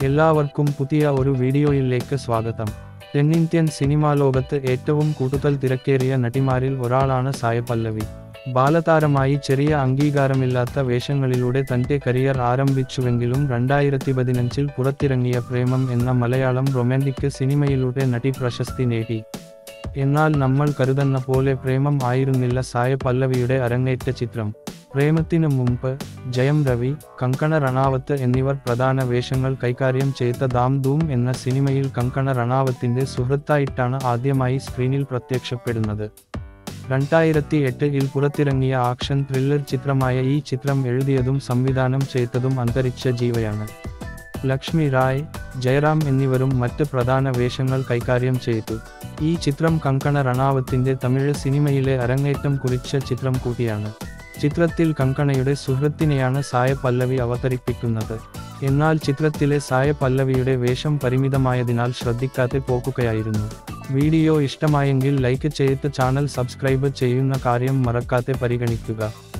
എല്ലാവർക്കും പുതിയ ഒരു വീഡിയോയിലേക്ക് സ്വാഗതം തെന്നിന്ത്യൻ സിനിമാ ലോകത്ത് ഏറ്റവും കൂടുതൽ തിരക്കേറിയ നടിമാരിൽ ഒരാളാണ് സായ പല്ലവി ബാലതാരമായി ചെറിയ അംഗീകാരമില്ലാത്ത വേഷങ്ങളിലൂടെ തന്റെ കരിയർ ആരംഭിച്ചുവെങ്കിലും രണ്ടായിരത്തി പതിനഞ്ചിൽ പുറത്തിറങ്ങിയ പ്രേമം എന്ന മലയാളം റൊമാൻറ്റിക് സിനിമയിലൂടെ നടി പ്രശസ്തി നേടി എന്നാൽ നമ്മൾ കരുതുന്ന പോലെ പ്രേമം ആയിരുന്നില്ല സായ പല്ലവിയുടെ അരങ്ങേറ്റ ചിത്രം പ്രേമത്തിനു മുമ്പ് ജയം രവി കങ്കണ റണാവത്ത് എന്നിവർ പ്രധാന വേഷങ്ങൾ കൈകാര്യം ചെയ്ത ദാം ധൂം എന്ന സിനിമയിൽ കങ്കണ റണാവത്തിന്റെ സുഹൃത്തായിട്ടാണ് ആദ്യമായി സ്ക്രീനിൽ പ്രത്യക്ഷപ്പെടുന്നത് രണ്ടായിരത്തി എട്ടിൽ പുറത്തിറങ്ങിയ ആക്ഷൻ ത്രില്ലർ ചിത്രമായ ഈ ചിത്രം എഴുതിയതും സംവിധാനം ചെയ്തതും അന്തരിച്ച ജീവയാണ് ലക്ഷ്മി റായ് ജയറാം എന്നിവരും മറ്റ് പ്രധാന വേഷങ്ങൾ കൈകാര്യം ചെയ്തു ഈ ചിത്രം കങ്കണ റണാവത്തിന്റെ തമിഴ് സിനിമയിലെ അരങ്ങേറ്റം കുറിച്ച ചിത്രം കൂടിയാണ് ചിത്രത്തിൽ കങ്കണയുടെ സുഹൃത്തിനെയാണ് സായ പല്ലവി അവതരിപ്പിക്കുന്നത് എന്നാൽ ചിത്രത്തിലെ സായ പല്ലവിയുടെ വേഷം പരിമിതമായതിനാൽ ശ്രദ്ധിക്കാതെ പോകുകയായിരുന്നു വീഡിയോ ഇഷ്ടമായെങ്കിൽ ലൈക്ക് ചെയ്ത് ചാനൽ സബ്സ്ക്രൈബ് ചെയ്യുന്ന കാര്യം മറക്കാതെ പരിഗണിക്കുക